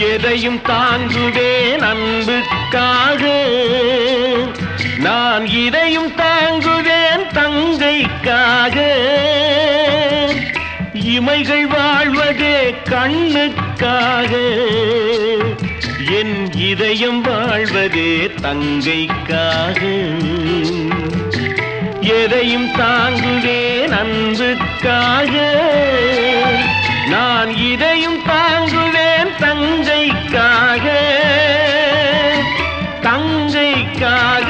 எதையும் தாங்குவேன் அன்புக்காக நான் இதையும் தாங்குவேன் தங்கைக்காக இமைகள் வாழ்வதே கண்ணுக்காக என் இதயம் வாழ்வதே தங்கைக்காக எதையும் தாங்குவேன் அன்புக்காக நான் இதையும் தாங்குவேன் தங்கைக்காக தங்கைக்காக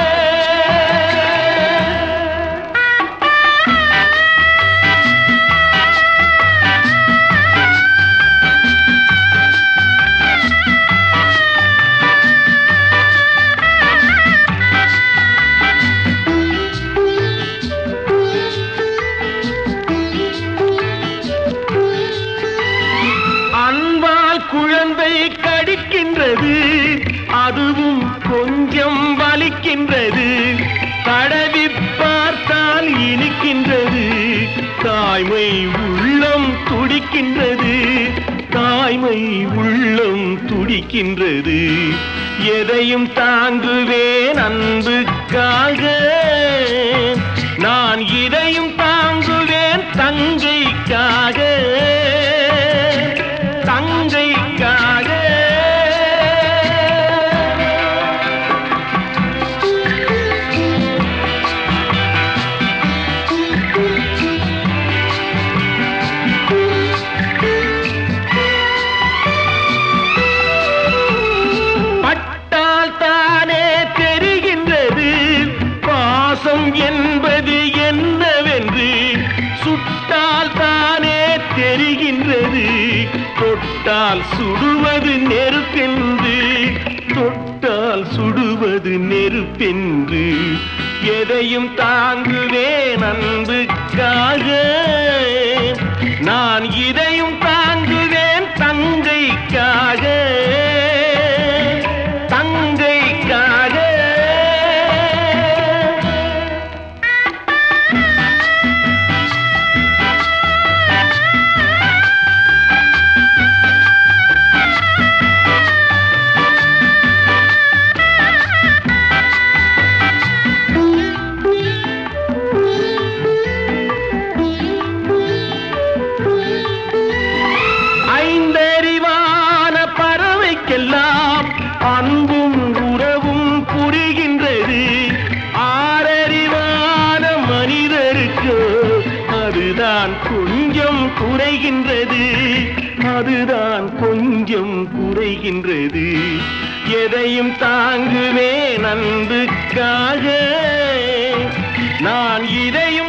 அன்பால் குழந்தை கடிக்கின்றது அதுவும் கொஞ்சம் வலிக்கின்றது தடவி பார்த்தால் இனிக்கின்றது தாய்மை உள்ளம் துடிக்கின்றது தாய்மை உள்ளம் துடிக்கின்றது எதையும் தாங்குவேன் அன்புக்காக நான் இதையும் தாங்குவேன் தங்கைக்காக தங்கைக்காக பட்டால் தானே தெரிகின்றது பாசம் என்பது என்னவென்று சுட்டால் தானே தெரிகின்றது தொட்டால் சுடுவது நெருப்பென்று தொட்டால் சுடுவது நெருப்பென்று எதையும் தாங்குவேன் அன்புக்காக நான் இதையும் தாங்குவேன் தங்கைக்காக தங்கைக்காக ஐந்தறிவான பறவைக்கெல்லாம் அன்பும் உறவும் புரிகின்றது ஆறறிவான மனிதருக்கு அதுதான் கொஞ்சம் குறைகின்றது அதுதான் கொஞ்சம் குறைகின்றது எதையும் தாங்குவேன் அன்புக்காக நான் இதையும்